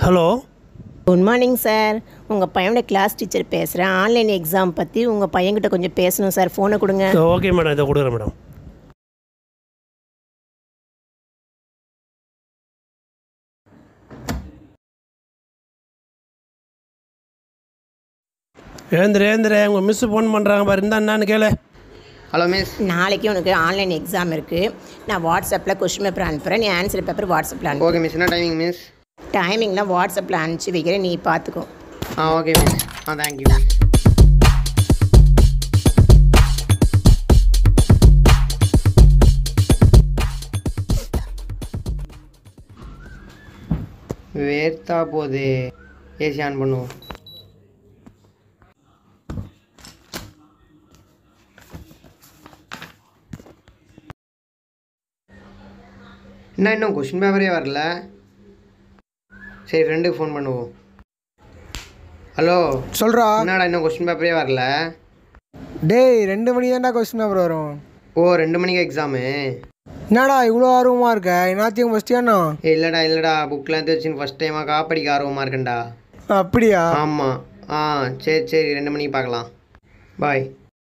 hello good morning sir உங்கள் பையனோட class teacher பேசுகிறேன் ஆன்லைன் எக்ஸாம் பற்றி உங்கள் பையன்கிட்ட கொஞ்சம் பேசணும் சார் ஃபோனை கொடுங்க ஓகே மேடம் இதை கொடுக்குறேன் மேடம் ஏந்திர ஏந்திர உங்கள் மிஸ் ஃபோன் பண்ணுறாங்க பாரு இருந்தா என்னன்னு கேளு ஹலோ மிஸ் நாளைக்கு உனக்கு ஆன்லைன் எக்ஸாம் இருக்குது நான் வாட்ஸ்அப்பில் கொஸ்டின் பேப்பர் அனுப்புகிறேன் நீ ஆன்சர் பேப்பர் வாட்ஸ்அப்பில் அனுப்பு ஓகே மிஸ் என்ன டைமிங் மிஸ் டைமிங்லாம் வாட்ஸ்அப்பில் அனுப்பிச்சி வைக்கிறேன் நீ பார்த்துக்கோ ஆ ஓகே மிஸ் ஆ தேங்க்யூ மிஸ் வேர்த்தா போகுது ஏசி ஆன் பண்ணுவோம் என்ன இன்னும் கொஷின் பேப்பரே வரல சரி ஃப்ரெண்டுக்கு ஃபோன் பண்ணுவோம் ஹலோ சொல்கிறா என்னடா இன்னும் கொஸ்டின் பேப்பரே வரல டேய் ரெண்டு மணி தான்டா கொஸ்டின் பேப்பர் வரும் ஓ ரெண்டு மணிக்கு எக்ஸாமு என்னடா இவ்வளோ ஆர்வமாக இருக்க என்னாத்தையும் ஃபஸ்ட்டியாண்ணா ஏ இல்லைடா இல்லைடா புக்கெலாம் எடுத்து வச்சுன்னு ஃபஸ்ட் டைமாக காப்படிக்க ஆர்வமாக இருக்கேன்டா அப்படியா ஆமாம் ஆ சரி சரி ரெண்டு மணிக்கு பார்க்கலாம் பாய்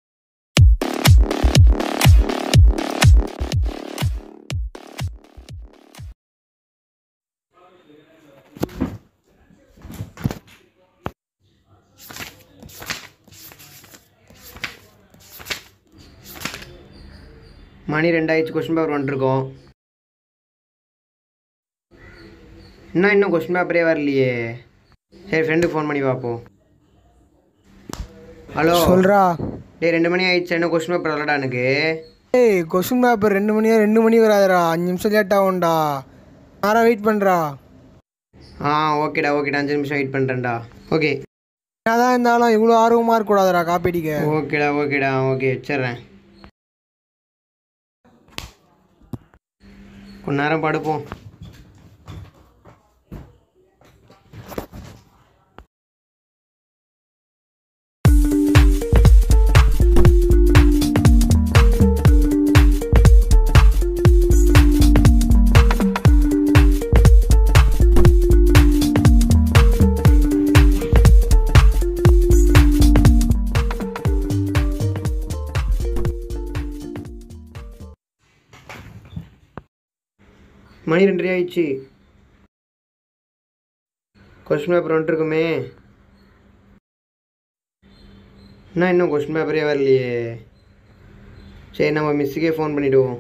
மணி ரெண்டாயிடுச்சு கொஸ்டின் பேப்பர் வந்துருக்கோம் என்ன இன்னும் கொஸ்டின் பேப்பரே வரலையே சரி ஃப்ரெண்டுக்கு ஃபோன் பண்ணி பார்ப்போம் ஹலோ சொல்கிறா டேய் ரெண்டு மணி ஆயிடுச்சு என்ன கொஸ்டின் பேப்பர் வரலடா எனக்கு ஏய் கொஸ்டின் பேப்பர் ரெண்டு மணியா ரெண்டு மணி வராதுடா அஞ்சு நிமிஷம் லேட் ஆகும்டா யாரா வெயிட் பண்ணுறா ஆ ஓகேடா ஓகேடா அஞ்சு நிமிஷம் வெயிட் பண்ணுறேன்டா ஓகே என்னதான் இருந்தாலும் இவ்வளோ ஆர்வமாக இருக்கக்கூடாதுடா காப்பீடிக்க ஓகேடா ஓகேடா ஓகே வச்சிடுறேன் கொஞ்ச நேரம் படுப்போம் மணி ரெண்டரை ஆயிடுச்சு கொஸ்டின் பேப்பர் வந்துருக்குமே என்ன இன்னும் கொஸ்டின் பேப்பரே வரலையே சரி நம்ம மிஸ்ஸுக்கே ஃபோன் பண்ணிவிடுவோம்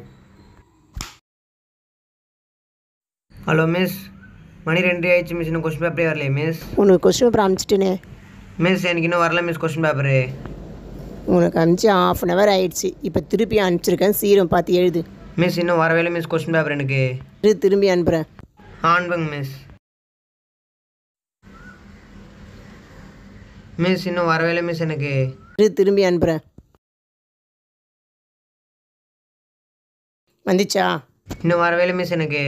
ஹலோ மிஸ் மணி ரெண்டரை ஆயிடுச்சு மிஸ் இன்னும் கொஸ்டின் பேப்பரே வரலையே மிஸ் உனக்கு கொஸ்டின் பேப்பர் அனுப்பிச்சிட்டுனே மிஸ் எனக்கு இன்னும் வரல மிஸ் கொஸ்டின் பேப்பரு உனக்கு அனுப்பிச்சு ஆஃப் அன் ஹவர் ஆயிடுச்சு இப்போ திருப்பி அனுப்பிச்சிருக்கேன் சீரம் பார்த்து எழுது மிஸ் இன்னும் வரவே இல்லை மிஸ் கொஸ்டின் பேப்பர் எனக்கு இரு, திரும்பி அனுப்புகிறேன் ஆன்பங் மிஸ் மிஸ் இன்னும் வரவே இல்லை மிஸ் எனக்கு இரு, திரும்பி அனுப்புகிறேன் வந்துச்சா இன்னும் வரவே இல்லை மிஸ் எனக்கு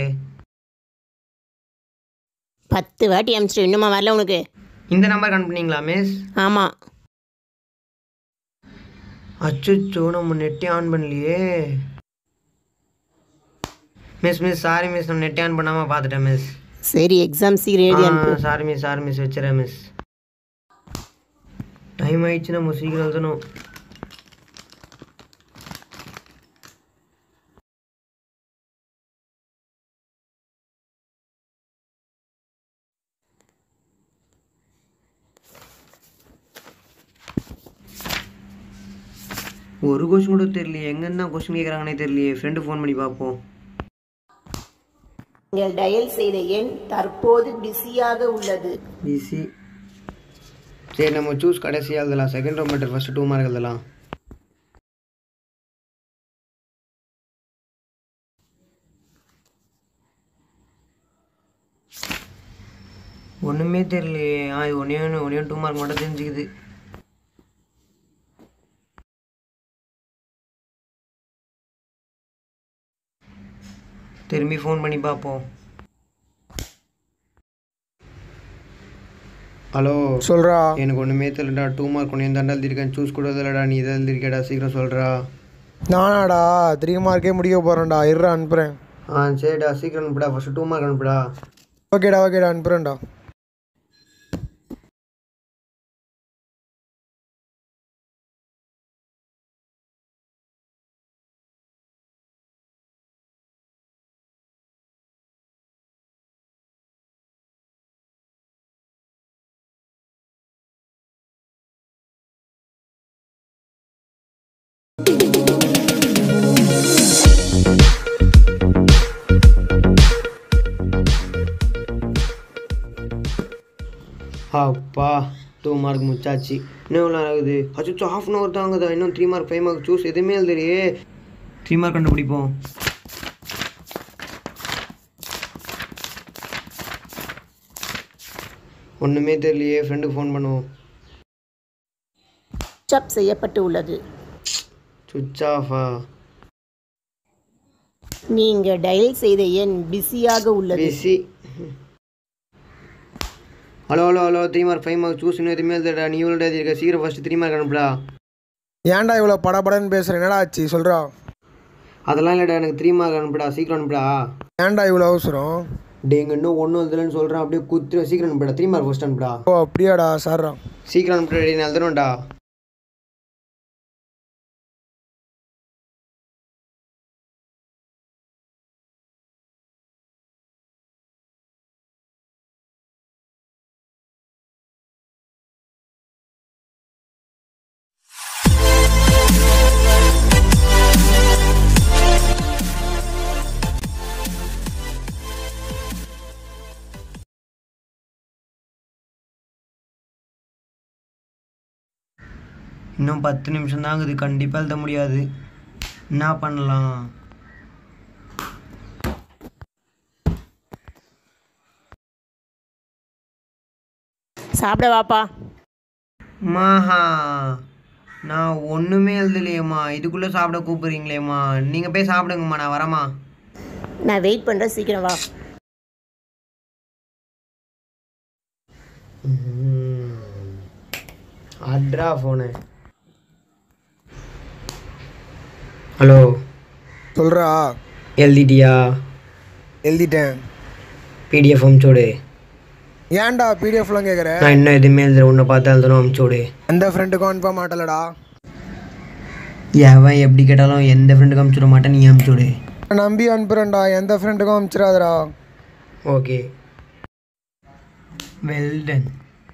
பத்து வாட்டி அனுப்பிச்சிட்டு இன்னுமா வரல உனக்கு இந்த நம்பருக்கு அனுப்புனீங்களா மிஸ் ஆமாம் அச்சோ நம்ம நெட்டே ஆன் பண்ணலையே மிஸ் மிஸ் சாரி மிஸ் நான் நெட்டே ஆன் பண்ணாமல் பார்த்துட்டேன் மிஸ் சரி எக்ஸாம் சீக்கிரம் எழுதி அனுப்பு சாரி மிஸ் சாரி மிஸ் வச்சுறேன் மிஸ் டைம் ஆயிடுச்சு நம்ம சீக்கிரம் எழுதணும் ஒரு கொஸ்டின் கூட தெரியலையே எங்கன்னா கொஸ்டின் கேட்குறாங்கன்னே தெரியலையே ஃப்ரெண்டு ஃபோன் பண்ணி பார்ப்போம் நீங்கள் டயல் செய்த எண் தற்போது பிஸியாக உள்ளது பிசி சரி நம்ம சூஸ் கடைசியாக எழுதலாம் second row metre first two mark எழுதலாம் ஒன்றுமே தெரியலையே ஆ இது ஒன்றே ஒன்று ஒன்றே டூ மார்க் மட்டும் தெரிஞ்சுக்குது திரும்பி ஃபோன் பண்ணி பார்ப்போம் ஹலோ சொல்கிறா எனக்கு ஒன்றுமே தெரியலடா டூ மார்க் ஒன்று தாண்டா எழுதிருக்கேன் சூஸ் கூட இல்லைடா நீ இதை எழுதிருக்கேடா சீக்கிரம் சொல்கிறா நானாடா த்ரீ மார்க்கே முடிக்க போகிறேன்டா இருடா அனுப்புகிறேன் ஆ சரிடா சீக்கிரம் அனுப்புடா ஃபஸ்ட்டு டூ மார்க் அனுப்புடா ஓகேடா ஓகேடா அனுப்புகிறேன்டா அப்பா டூ மார்க் முச்சாச்சு இன்னும் எவ்வளோ ஆகுது அச்சோ ஹாஃப் அன் ஹவர் தாங்குதா இன்னும் three mark five mark choose எதுவுமே எழுதுறியே த்ரீ மார்க் கண்டுபிடிப்போம் ஒன்றுமே தெரியலையே ஃப்ரெண்டுக்கு ஃபோன் பண்ணுவோம் சுவிட்ச் ஆஃப் செய்யப்பட்டு உள்ளது சுவிட்ச் ஆஃபா நீங்கள் டயல் செய்த எண் பிஸியாக உள்ளது busy hello hello hello three mark five mark choose இன்னும் எதுவுமே எழுதுடா நீ எவ்வளோ எழுதிருக்க சீக்கிரம் ஃபஸ்ட்டு த்ரீ மார்க் அனுப்புடா ஏன்டா இவ்வளோ படபடன்னு பேசுகிற என்னடா ஆச்சு சொல்கிறா அதெல்லாம் இல்லைடா எனக்கு த்ரீ மார்க் அனுப்புடா சீக்கிரம் அனுப்புடா ஏன்டா இவ்வளோ அவசரம் டேங்க இன்னும் ஒன்றும் எழுதலன்னு சொல்கிறேன் அப்படியே குத்து சீக்கிரம் அனுப்புடா த்ரீ மார்க் ஃபஸ்ட் அனுப்புடா ஓ அப்படியாடா சார்ரா சீக்கிரம் அனுப்புடா டேய், நான் எழுதணும்டா இன்னும் பத்து நிமிஷம் தான் இது கண்டிப்பாக எழுத முடியாது என்ன பண்ணலாம் சாப்பிட வாப்பா மாஹா நான் ஒன்றுமே எழுதலையேம்மா இதுக்குள்ளே சாப்பிட கூப்பிட்றீங்களேம்மா நீங்கள் போய் சாப்பிடுங்கம்மா நான் வரேம்மா நான் வெயிட் பண்ணுறேன் சீக்கிரம் வா அட்ரா ஃபோனு ஹலோ சொல்கிறா எழுதிட்டியா எழுதிட்டேன் பிடிஎஃப் அமுச்சோடு ஏன்டா பிடிஎஃப்லாம் கேட்குற நான் இன்னும் எதுவுமே எழுதுற உன்னை பார்த்து எழுதணும் அமுச்சோடு எந்த ஃப்ரெண்டுக்கும் அனுப்ப மாட்டலடா எவன் எப்படி கேட்டாலும் எந்த ஃப்ரெண்டுக்கு அமுச்சுட மாட்டேன் நீ அமுச்சுடு நம்பி அனுப்புகிறேன்டா எந்த ஃப்ரெண்டுக்கும் அனுப்பிச்சிடாதடா ஓகே வெல்டன்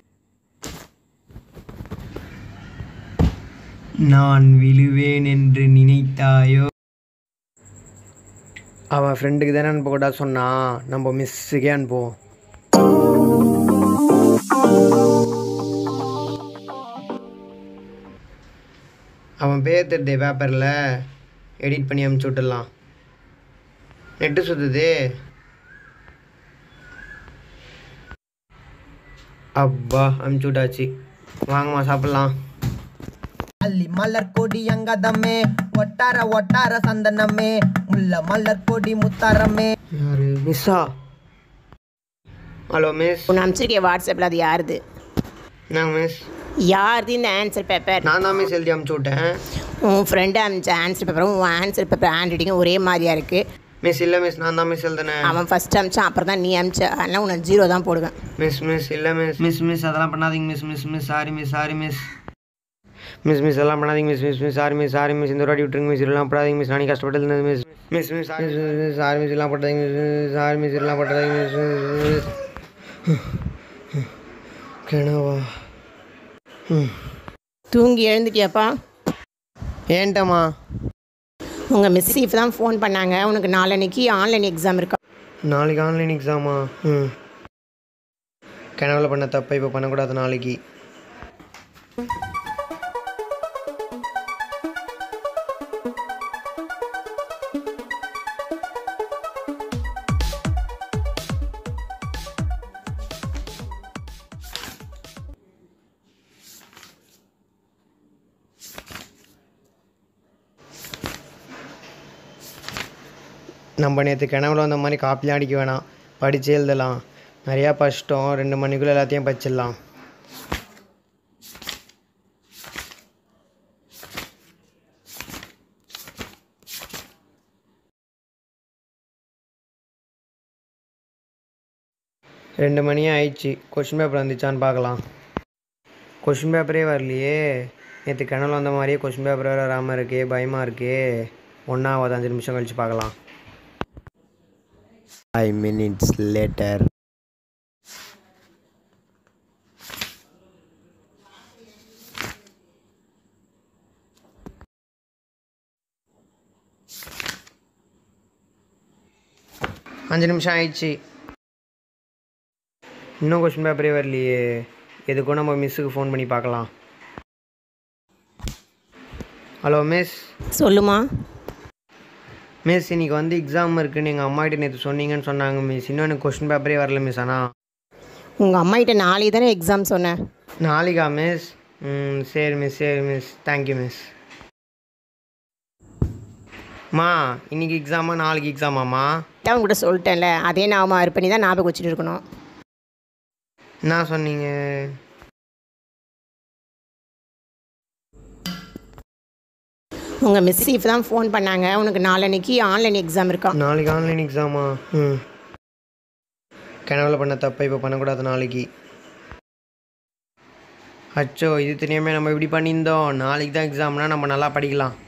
நான் விழுவேன் என்று நினைத்தாயோ அவன் ஃப்ரெண்டுக்கு தானே அனுப்பக்கூடாது சொன்னான் நம்ம மிஸ்ஸுக்கே அனுப்புவோம் அவன் பேர் தெரியுதே பேப்பரில் எடிட் பண்ணி அமுச்சு விட்டுடலாம் நெட்டு சுற்றுது அப்பா அமுச்சு விட்டாச்சு வாங்கம்மா சாப்பிட்லாம் ಅಲ್ಲಿ ಮಲ್ಲರ್ ಕೊಡಿ ಅಂಗದಮ್ಮೆ ಒಟ್ಟಾರ ಒಟ್ಟಾರ ಸಂದನಮ್ಮೆ ಮುಲ್ಲ ಮಲ್ಲರ್ ಕೊಡಿ ಮುತ್ತಾರಮ್ಮೆ யாரு மிஸ்ஸா ஹலோ மிஸ் உன்னை அனுப்பிச்சிருக்கேன் வாட்ஸ்அப்பில் அது யாருது என்னங்க மிஸ் யாருது இந்த ஆன்சர் பேப்பர் நான் தான் மிஸ் எழுதி அமுச்சு விட்டேன் உன் ஃப்ரெண்டு அனுப்பிச்ச ஆன்சர் பேப்பரும் உன் ஆன்சர் பேப்பர் ஹேண்ட் ரைட்டிங்கும் ஒரே மாதிரியா இருக்குது மிஸ் இல்லை மிஸ் நான் தான் மிஸ் எழுதுனேன் அவன் ஃபஸ்ட் அனுப்பிச்சான் அப்புறம் தான் நீ அனுப்பிச்ச அதனால் உன்னை ஜீரோ தான் போடுவேன் மிஸ் மிஸ் இல்லை மிஸ் மிஸ் மிஸ் அதெல்லாம் பண்ணாதீங்க miss miss miss sorry miss sorry miss miss miss அதெல்லாம் பண்ணாதீங்க miss miss miss sorry miss sorry miss இந்த வாட்டி விட்டுருங்க மிஸ் இதெல்லாம் படாதீங்க மிஸ் நானே கஷ்டப்பட்டு இருந்தது miss miss miss sorry miss miss sorry miss எல்லாம் பட்டாதீங்க மிஸ் சாரி மிஸ் எல்லாம் பட்டாதீங்க மிஸ் மிஸ் கிணவா தூங்கி எழுந்துட்டியாப்பா ஏன்ட்டம்மா உங்கள் மிஸ் இப்போ தான் ஃபோன் பண்ணாங்க உனக்கு நாளன்னைக்கு ஆன்லைன் எக்ஸாம் இருக்கா நாளைக்கு ஆன்லைன் எக்ஸாமா ம் கனவுல பண்ண தப்பை இப்போ பண்ணக்கூடாது நாளைக்கு நம்ம நேற்று கனவுல வந்த மாதிரி காப்பிலாம் அடிக்க வேணாம் படித்து எழுதலாம் நிறையா படிச்சிட்டோம் ரெண்டு மணிக்குள்ளே எல்லாத்தையும் படிச்சிடலாம் ரெண்டு மணியே ஆயிடுச்சு கொஷின் பேப்பர் வந்துச்சான்னு பார்க்கலாம் கொஷின் பேப்பரே வரலையே நேற்று கனவுல வந்த மாதிரியே கொஷின் பேப்பர் வேறு வராமல் இருக்கே பயமாக இருக்கே ஒன்றாவது அஞ்சு நிமிஷம் கழிச்சு பார்க்கலாம் ஃபைவ் மினிட்ஸ் லேட்டர் அஞ்சு நிமிஷம் ஆயிடுச்சு இன்னும் கொஸ்டின் பேப்பரே வரலையே எதுக்கும் நம்ம மிஸ்ஸுக்கு ஃபோன் பண்ணி பார்க்கலாம் ஹலோ மிஸ் சொல்லுமா மிஸ் இன்னைக்கு வந்து எக்ஸாம் இருக்குன்னு எங்கள் அம்மாகிட்ட நேற்று சொன்னீங்கன்னு சொன்னாங்க மிஸ் இன்னும் எனக்கு கொஸ்டின் பேப்பரே வரல மிஸ் ஆனால் உங்கள் அம்மாகிட்ட நாளைக்கு தானே எக்ஸாம் சொன்னேன் நாளைக்கா மிஸ் ம் சரி மிஸ் சரி மிஸ் தேங்க்யூ மிஸ் மா இன்னைக்கு எக்ஸாமா நாளைக்கு எக்ஸாமாம்மா தான் உங்கள்கிட்ட சொல்லிட்டேன்ல அதே ஞாபகம் இது பண்ணி தான் ஞாபகம் வச்சுட்டு இருக்கணும் என்ன சொன்னீங்க உங்கள் மிஸ் இப்போ தான் ஃபோன் பண்ணாங்க உனக்கு நாளன்னைக்கு ஆன்லைன் எக்ஸாம் இருக்கான் நாளைக்கு ஆன்லைன் எக்ஸாமா ம் கனவுல பண்ண தப்பை இப்போ பண்ணக்கூடாது நாளைக்கு அச்சோ இது தெரியாமல் நம்ம இப்படி பண்ணியிருந்தோம் நாளைக்கு தான் எக்ஸாம்னா நம்ம நல்லா படிக்கலாம்